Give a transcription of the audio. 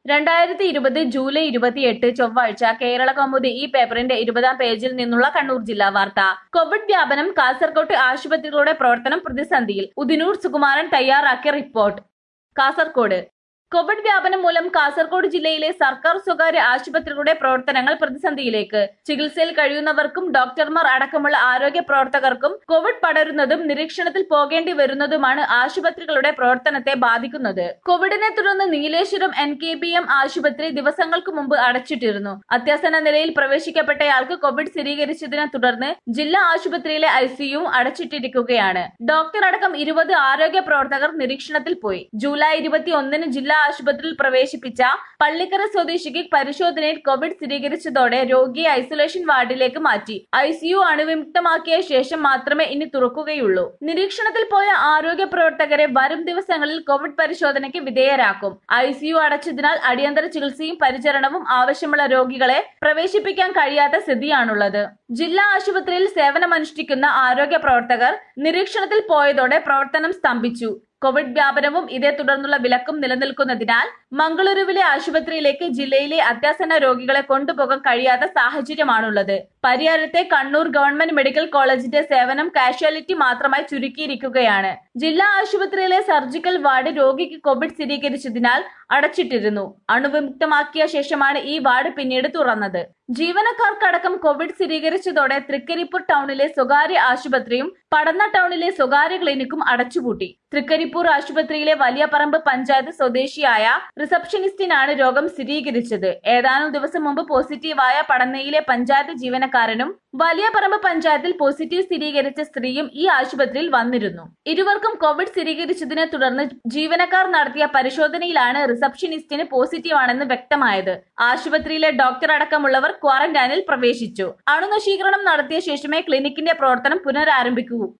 രണ്ടായിരത്തി ഇരുപത് ജൂലൈ ഇരുപത്തിയെട്ട് ചൊവ്വാഴ്ച കേരള കൗമുദി ഈ പേപ്പറിന്റെ ഇരുപതാം പേജിൽ നിന്നുള്ള കണ്ണൂർ ജില്ലാ വാർത്ത കോവിഡ് വ്യാപനം കാസർകോട്ട് ആശുപത്രികളുടെ പ്രവർത്തനം പ്രതിസന്ധിയിൽ ഉദിനൂർ സുകുമാരൻ തയ്യാറാക്കിയ റിപ്പോർട്ട് കാസർകോട് കോവിഡ് വ്യാപനം മൂലം കാസർഗോഡ് ജില്ലയിലെ സർക്കാർ സ്വകാര്യ ആശുപത്രികളുടെ പ്രവർത്തനങ്ങൾ പ്രതിസന്ധിയിലേക്ക് ചികിത്സയിൽ കഴിയുന്നവർക്കും ഡോക്ടർമാർ അടക്കമുള്ള ആരോഗ്യ പ്രവർത്തകർക്കും കോവിഡ് പടരുന്നതും നിരീക്ഷണത്തിൽ പോകേണ്ടി വരുന്നതുമാണ് ആശുപത്രികളുടെ പ്രവർത്തനത്തെ ബാധിക്കുന്നത് കോവിഡിനെ തുടർന്ന് Nileshwaram N K B M ആശുപത്രി ദിവസങ്ങൾക്ക് മുമ്പ് അടച്ചിട്ടിരുന്നു അത്യാസന്ന നിലയിൽ പ്രവേശിക്കപ്പെട്ടയാൾക്ക് കോവിഡ് സ്ഥിരീകരിച്ചതിനെ തുടർന്ന് ജില്ലാ ആശുപത്രിയിലെ ഐസിയു അടച്ചിട്ടിരിക്കുകയാണ് ഡോക്ടർ അടക്കം ഇരുപത് ആരോഗ്യ പ്രവർത്തകർ നിരീക്ഷണത്തിൽ പോയി ജൂലൈ ഇരുപത്തി ഒന്നിന് ജില്ലാ ആശുപത്രിയിൽ പ്രവേശിപ്പിച്ച പള്ളിക്കര സ്വദേശിക്ക് പരിശോധനയിൽ കോവിഡ് സ്ഥിരീകരിച്ചതോടെ രോഗിയെ ഐസൊലേഷൻ വാർഡിലേക്ക് മാറ്റി ഐസിയു അണുവിമുക്തമാക്കിയ ശേഷം മാത്രമേ ഇനി തുറക്കുകയുള്ളൂ നിരീക്ഷണത്തിൽ പോയ ആരോഗ്യ പ്രവർത്തകരെ വരും ദിവസങ്ങളിൽ കോവിഡ് പരിശോധനയ്ക്ക് വിധേയരാക്കും ഐസിയു അടച്ചതിനാൽ അടിയന്തര ചികിത്സയും പരിചരണവും ആവശ്യമുള്ള രോഗികളെ പ്രവേശിപ്പിക്കാൻ കഴിയാത്ത സ്ഥിതിയാണുള്ളത് ജില്ലാ ആശുപത്രിയിൽ സേവനമനുഷ്ഠിക്കുന്ന ആരോഗ്യ പ്രവർത്തകർ നിരീക്ഷണത്തിൽ പോയതോടെ പ്രവർത്തനം സ്തംഭിച്ചു കോവിഡ് വ്യാപനവും ഇതേ തുടർന്നുള്ള വിലക്കും നിലനിൽക്കുന്നതിനാൽ മംഗളൂരുവിലെ ആശുപത്രിയിലേക്ക് ജില്ലയിലെ അത്യാസന്ന രോഗികളെ കൊണ്ടുപോകാൻ കഴിയാത്ത സാഹചര്യമാണുള്ളത് പരിയാരത്തെ കണ്ണൂർ ഗവൺമെന്റ് മെഡിക്കൽ കോളേജിന്റെ സേവനം കാഷ്വാലിറ്റി മാത്രമായി ചുരുക്കിയിരിക്കുകയാണ് ജില്ലാ ആശുപത്രിയിലെ സർജിക്കൽ വാർഡ് രോഗിക്ക് കോവിഡ് സ്ഥിരീകരിച്ചതിനാൽ അടച്ചിട്ടിരുന്നു അണുവിമുക്തമാക്കിയ ശേഷമാണ് ഈ വാർഡ് പിന്നീട് തുറന്നത് ജീവനക്കാർക്കടക്കം കോവിഡ് സ്ഥിരീകരിച്ചതോടെ തൃക്കരിപ്പൂർ ടൗണിലെ സ്വകാര്യ ആശുപത്രിയും പടന്ന ടൗണിലെ സ്വകാര്യ ക്ലിനിക്കും അടച്ചുപൂട്ടി തൃക്കരിപ്പൂർ ആശുപത്രിയിലെ വലിയ പറമ്പ് പഞ്ചായത്ത് സ്വദേശിയായ റിസപ്ഷനിസ്റ്റിനാണ് രോഗം സ്ഥിരീകരിച്ചത് ഏതാനും ദിവസം മുമ്പ് പോസിറ്റീവായ പടന്നയിലെ പഞ്ചായത്ത് ജീവനക്കാരനും വലിയ പറമ്പ് പഞ്ചായത്തിൽ പോസിറ്റീവ് സ്ഥിരീകരിച്ച സ്ത്രീയും ഈ ആശുപത്രിയിൽ വന്നിരുന്നു ഇരുവർക്കും കോവിഡ് സ്ഥിരീകരിച്ചതിനെ തുടർന്ന് ജീവനക്കാർ നടത്തിയ പരിശോധനയിലാണ് റിസപ്ഷനിസ്റ്റിന് പോസിറ്റീവ് ആണെന്ന് വ്യക്തമായത് ആശുപത്രിയിലെ ഡോക്ടർ അടക്കമുള്ളവർ ക്വാറന്റൈനിൽ പ്രവേശിച്ചു അണുനശീകരണം നടത്തിയ ശേഷമേ ക്ലിനിക്കിന്റെ പ്രവർത്തനം പുനരാരംഭിക്കൂ